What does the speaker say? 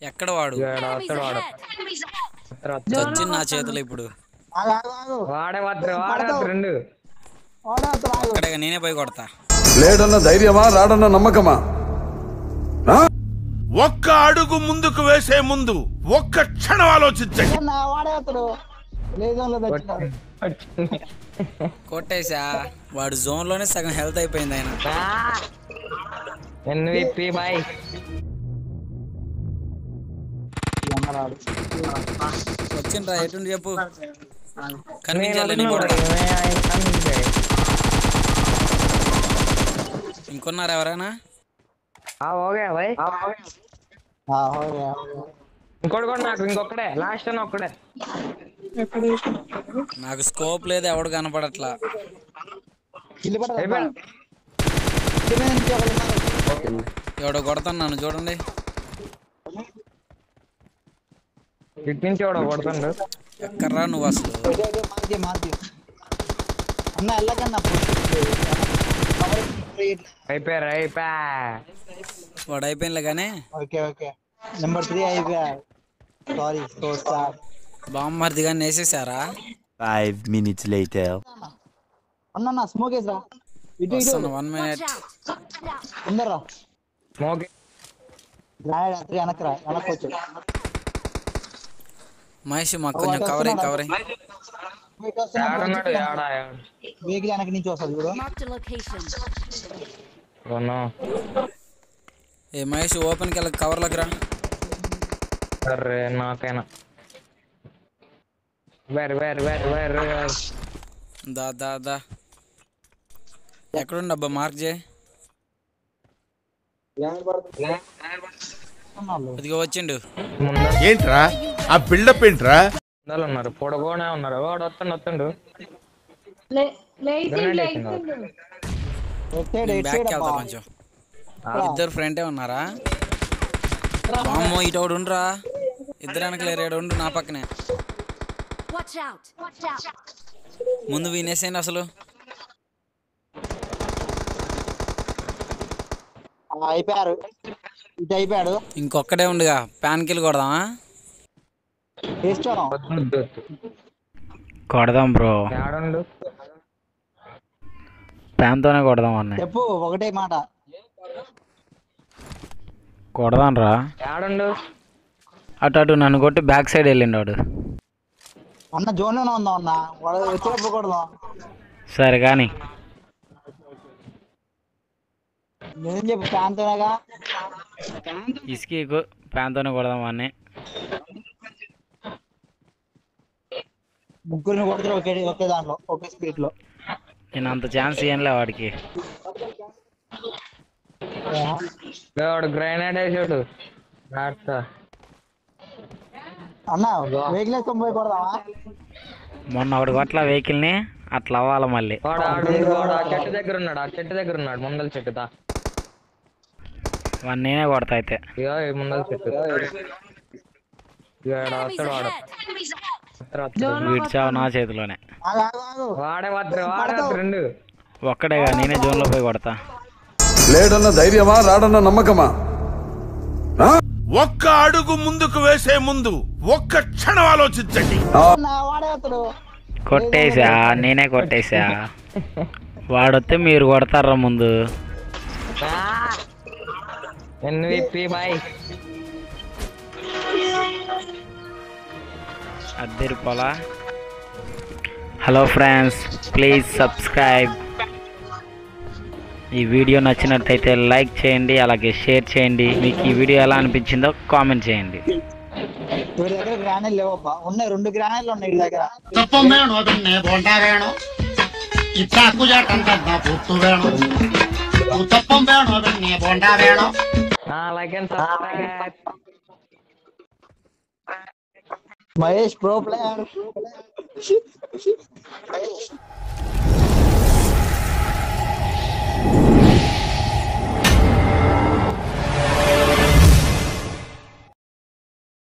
ఎక్కడ వాడు ఈడ వస్తాడు వాడు చచ్చింది నా చేతిలో ఇప్పుడు ఆగు, ఆగు, ఆగు. వాడే వద్దు వాడే వద్దు రెండు వాడే వస్తాడు, ఆగు. అక్కడే నేనే పోయి కొడతా లేడన్న ధైర్యమా రాడన్న నమ్మకమా ఒక్క అడుగు ముందుకు వేసే ముందు ఒక్క క్షణం ఆలోచించండి అన్న, వాడే వస్తాడు లేదంలో తెచ్చినాడు కొట్టేసా వాడు జోన్ లోనే సగం హెల్త్ అయిపోయింది ఆయన ఎన్విపి బాయ్ అమ్మరాడు వచ్చిండ్రా ఎటుండి చెప్పు కనిపించాలి నీ కొడతా ఇంకొన్నారు ఎవరైనా ఓకే బాయ్ ఆ, ఓకే, ఓకే. ఇంకోటి కూడా నాకు ఇంకొకడే లాస్ట్ అని ఒక్కడే నాకు స్కోప్ లేదు ఎవడు కనపడట్లా కిల్లు పడదా? అయిపోయాడు. కింద నుంచి ఒకడు ఉన్నాడు. ఎవడో కొడతాను చూడండి ఇటు నుంచి కూడా కొడుతుండు ఎక్కడ్రా నువ్వు అసలు ఇదే, ఇదే, మార్చి, మార్చి. అన్న వెళ్ళకన్నా అయిపోయారు అయిపోయా వాడు అయిపోయినలే కానీ ఓకే ఓకే నెంబర్ త్రీ అయిపోయా సారీ సో సార్ బామ్మర్ది కానీ వేసేసారా Five minutes later. అన్న అన్న స్మోక్ వేసరా ఇటు ఇటు వస్తున్నా వన్ మినిట్ ఉందరా స్మోక్ గ్రానైడ్ త్రీ వెనకరా వెనక్కొచ్చు మహేష్ మాకు కొంచెం కవరింగ్ కవరింగ్ ఆడున్నాడు ఆడా వెహికల్ వెనక నుంచి వస్తుంది చూడు Marked a location. అవును ఏ మహేష్ ఓపెన్కి వెళ్ళి కవర్లోకి రా అరే నాకైనా వేరు వేరు వేరు వేరు దా దా దా ఎక్కడుండి అబ్బా మార్క్ చేయి ఉన్నాళ్ళు. ఇదిగో వచ్చిండు ముందర ఏంట్రా ఆ బిల్డప్ ఏంట్రా ముందర ఉన్నారు పొడగోనే ఉన్నారు వాడు వస్తుండు వస్తుండు గ్రెనేడ్ వేసిండు వాడు. At side at back side వెళ్తా అబ్బా కొంచెం ఇద్దరు ఫ్రంటే ఉన్నారా వామ్మో ఇటు ఒకడు ఉండరా ఇద్దరు వెనకలేరు ఏడు ఉండు నా పక్కనే Watch out. Watch out. ముందు వినేసేయండి అసలు ఆ, అయిపోయారు ఇటు అయిపోయాడు ఇంకొక్కడే ఉండుగా ప్యాన్కిల్ కొడదామా వేస్తాను వద్దు, వద్దు, వద్దు. కొడదాం బ్రో ఆడుండు ప్యాన్తోనే కొడదాం అన్నయ్య చెప్పు ఒకటే మాట కొడదాం రా ఆడుండు అటు అటు నన్ను కొట్టి బ్యాక్ సైడ్ వెళ్ళిండు వాడు అన్న జోన్ లోనే ఉందాం అన్న వాడు వచ్చినప్పుడు కొడదాం సరే కానీ నేను చెప్పు ప్రాంతమేగా ఇసుకి ప్యాన్తోనే కొడదాం అన్నీ ముగ్గురిని కొడుతున్నారు ఒకే ఒకే దాంట్లో ఒకే స్పీడ్ లో నేను అంత ఛాన్స్ ఇయ్యనులే వాడికి వాడు గ్రైనేడ్ వేసాడు ఆడతా అన్న వెహికల్ వేసుకొని పోయి కొడదామా మొన్న ఒకటి కొట్ల వెహికల్ని అట్లా అవ్వాలి మళ్ళీ వాడు ఆడు వాడు ఆ చెట్టు దగ్గర ఉన్నాడు ఆ చెట్టు దగ్గర ఉన్నాడు ముందల చెట్టు దా వాడిని నేనే కొడతా అయితే ఇగో ఈ ముందల చెట్టు ఇగో ఈడ Enemies వస్తాడు వాడు ahead. Enemies ahead. వస్తాడు, వస్తాడు. విడిచావు నా చేతిలోనే ఆగు, ఆగు, ఆగు. వాడే వద్దు వాడే వద్దు రెండు ఒక్కడేగా నేనే జోన్లో పోయి కొడతా లేడన్న ధైర్యమా రాడన్న నమ్మకమా ఒక్క అడుగు ముందుకు వేసే ముందు ఒక్క క్షణం ఆలోచించండి అన్న, వాడే వస్తాడు కొట్టేసా నేనే కొట్టేసా వాడొస్తే మీరు కొడతారా ముందు ఎన్విపి బాయ్ అద్దెరి పొలా హలో ఫ్రెండ్స్ ప్లీజ్ సబ్స్క్రైబ్ ఈ వీడియో నచ్చినట్టయితే లైక్ చేయండి అలాగే షేర్ చేయండి మీకు ఈ వీడియో ఎలా అనిపించిందో కామెంట్ చేయండి వీడి దగ్గర గ్రానైడ్ లేవబ్బా ఉన్నాయి రెండు గ్రానైడ్లు ఉన్నాయి వీడి దగ్గర ತುಪ್ಪಂ ಬೇಣೋ ಬೆಣ್ಣೆ ಬೋಂಡ ಬೇಣೋ ಇತ್ತಾಕು ಜಾಟಂತ ಪುತ್ತು ಬೇಣೋ ತುಪ್ಪಂ ಬೇಣೋ ಬೆಣ್ಣೆ ಬೋಂಡ ಬೇಣೋ like and subscribe Mahesh pro player